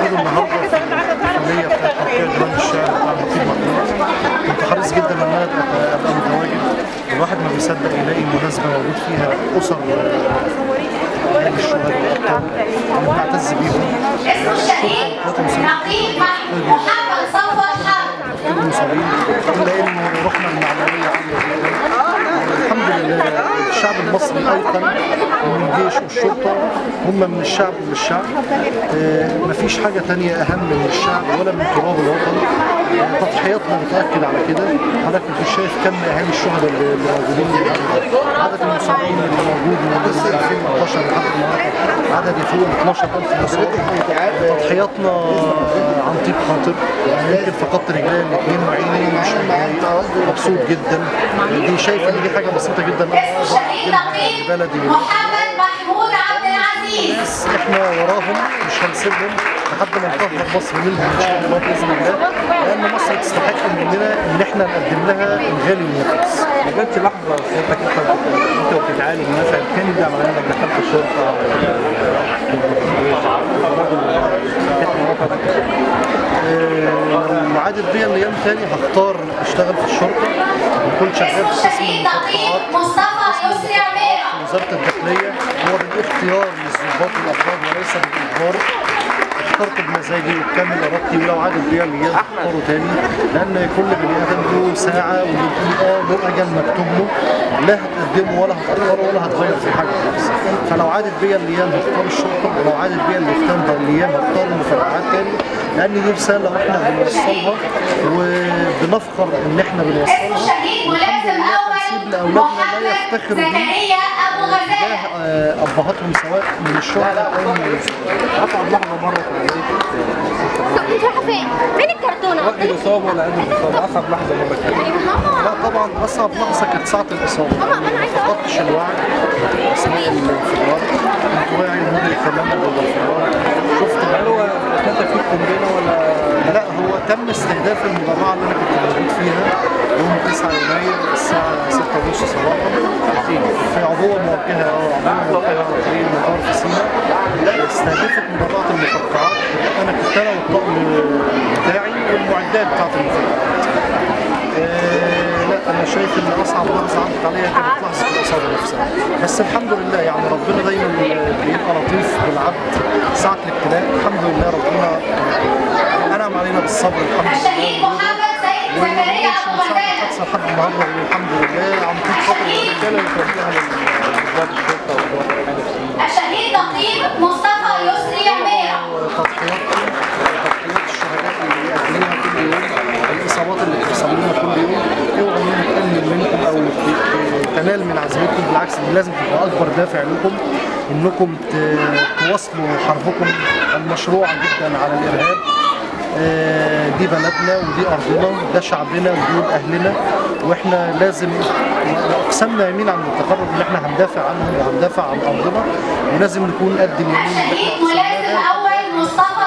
موجود النهارده في الاحتفاليه بتاعت توقيع ديوان الشعر بتاع نقيب محمود كنت حريص جدا ان انا ابقى أبقى متواجد الواحد ما بيصدق يلاقي مناسبه موجود فيها اسر اهالي الشهداء والابطال اللي بنعتز بيهم اسم الشهيد نقيب محمد صفوت حرب المصابين الا انه روحنا المعنويه عاليه جدا الحمد لله الشعب المصري ايقن ان الجيش والشرطه هم من الشعب للشعب آه، مفيش حاجه تانية اهم من الشعب ولا من تراب الوطن آه، تضحياتنا بتاكد على كده حضرتك انت شايف كم اهالي الشهداء اللي اللي موجودين عدد المصابين اللي موجود من 2011 لحد النهارده عدد يفوق 12000 مصاب تضحياتنا عن طيب خاطر يمكن فقدت رجلي الاثنين وعيني مش متضايق مبسوط جدا دي شايف ان دي حاجه بسيطه جدا اسم الشهيد نقيب بلدي محمد محمود عبد العزيز بس احنا وراهم مش هنسيبهم لحد ما نطهر مصر منهم ان شاء الله باذن الله لان مصر تستحق مننا ان احنا نقدم لها الغالي والنفيس ما جاتش لحظه سيادتك انت انت وبتتعالج مثلا كان يدعم على انك دخلت الشرطه آه، لو عادت بيا الايام تاني هختار اشتغل في الشرطه وكنت شغال في اسم قسم الشهيد نقيب المخدرات مصطفى يسري عميرة في وزاره الداخليه هو بالاختيار للضباط والافراد وليس بالاجبار اخترت بمزاجي وبكامل ارادتي ولو عادت بيا الايام هختاره تاني لان كل بني ادم له ساعه ودقيقه له اجل مكتوب له لا هتقدمه ولا هتاخره ولا هتغير في حاجه خالص فلو عادت بيا الايام هختار الشرطه ولو عادت بيا الايام الايام هختار المفرعات تاني لان دي رساله احنا بنوصلها وبنفخر ان احنا اسم بنوصلها الشهيد ملازم تسيب اول لاولادنا لا محمد يفتخروا بيه زكريا ابو غزاله آه، ابهاتهم سواء من الشهداء او من اصعب لحظه مرت عليك انت رايحه فين؟ فين الكرتونه؟ وقت الاصابه ولا قبل الاصابه اصعب لحظه مرت عليك ماما لا طبعا اصعب لحظه كانت ساعه الاصابه ماما، أنا عايزة أقول- فقدتش الوعي اثناء الانفجار كنت واعي مدرك تماما بالانفجار شفت هل هو كانت في قنبله ولا لا هو تم استهداف المجموعه اللي انا كنت موجود فيها يوم 9 يناير الساعه 6 ونص صباحا في عبوه موجهه اه عبوه موجهه في مطار في سينا استهدفت مجموعه المفرقعات انا كنت انا والطقم بتاعي والمعدات بتاعت المفرقعات آه، لا انا شايف ان اصعب لحظه عدت عليا كانت لحظه الاصابه نفسها بس الحمد لله يعني ربنا دايما بيبقى لطيف بالعبد ساعه الابتلاء الحمد لله ربنا انعم علينا بالصبر الحمد الشهيد لله محمد سيد زكريا ابو من ساعه غزاله الحادثه لحد النهارده بنقول الحمد لله عم طول خاطر الرجاله اللي توجهها لضباط الشرطه وضباط الحاجه في الشهيد نقيب مصطفى يسري عميرة تضحياتهم تضحيات الشهداء اللي بيقدموها كل يوم الاصابات اللي بتحصل لنا كل يوم اوعوا ان تقلل منكم او ت- تنال من عزيمتكم بالعكس دي لازم تبقى اكبر دافع لكم انكم ت- تواصلوا حربكم المشروعه جدا على الارهاب آه، دي بلدنا ودي ارضنا ده شعبنا ودول اهلنا واحنا لازم اقسمنا يمين عند التقرب ان احنا هندافع عنهم وهندافع عن ارضنا ولازم نكون قد اليمين اللي الشهيد احنا ملازم اقسمناه ده اول مصطفى